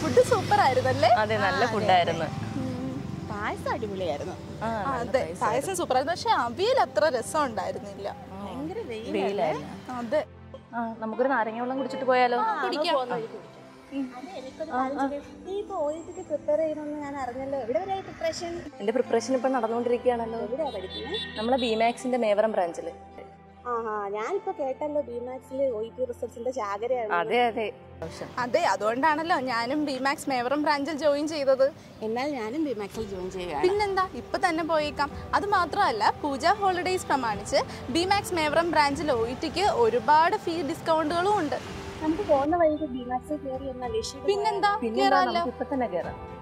food super ആയിരുന്നല്ലേ അതെ നല്ല ഫുഡായിരുന്നു പായസം അടിപൊളിയായിരുന്നു ആ അതെ പായസം സൂപ്പർ ആയിരുന്നു പക്ഷെ അവിയൽ അത്ര രസം ഉണ്ടായിരുന്നില്ല ഭയങ്കര വെയിൽ വെയിലായിരുന്നു അതെ ആ നമുക്കൊരു നാരങ്ങ വെള്ളം കുടിച്ചിട്ട് പോയാലോ കുടിക്കാം നീ ഇപ്പൊ ഓയിലൊക്കെ പ്രിപ്പയർ ചെയ്യണമെന്ന് ഞാൻ അറിഞ്ഞല്ലോ എവിടെ വരെ പ്രിപ്പറേഷൻ എന്റെ പ്രിപ്പറേഷൻ ഇപ്പൊ നടന്നുകൊണ്ടിരിക്കുകയാണല്ലോ എവിടെയാ പഠിക്കുന്നത് നമ്മളെ ബിമാക്സിന്റെ മേവറം ബ്രാഞ്ചില് ആഹാ ഞാനിപ്പോ കേട്ടല്ലോ ബിമാക്സിൽ ഒ ടി റിസൾട്ട്സിന്റെ ചാകരയാണ് അതെ അതെ ആവശ്യം അതെ അതുകൊണ്ടാണല്ലോ ഞാനും ബിമാക്സ് മേവറം ബ്രാഞ്ചിൽ ജോയിൻ ചെയ്തത് എന്നാൽ ഞാനും ബിമാക്സിൽ ജോയിൻ ചെയ്യുകയാണ് പിന്നെന്താ ഇപ്പൊ തന്നെ പോയേക്കാം അത് മാത്രമല്ല പൂജ ഹോളിഡേയ്സ് പ്രമാണിച്ച് ബിമാക്സ് മേവറം ബ്രാഞ്ചിൽ ഒയിറ്റിക്ക് ഒരുപാട് ഫീ ഡിസ്കൗണ്ടുകളും ഉണ്ട് നമുക്ക് പോകുന്ന വഴിക്ക് ബിമാക്സിൽ കയറി ഒന്ന് അന്വേഷിക്കും പിന്നെന്താ പിന്നെന്താ കേറാലോ നമുക്ക് ഇപ്പൊ തന്നെ കേറാം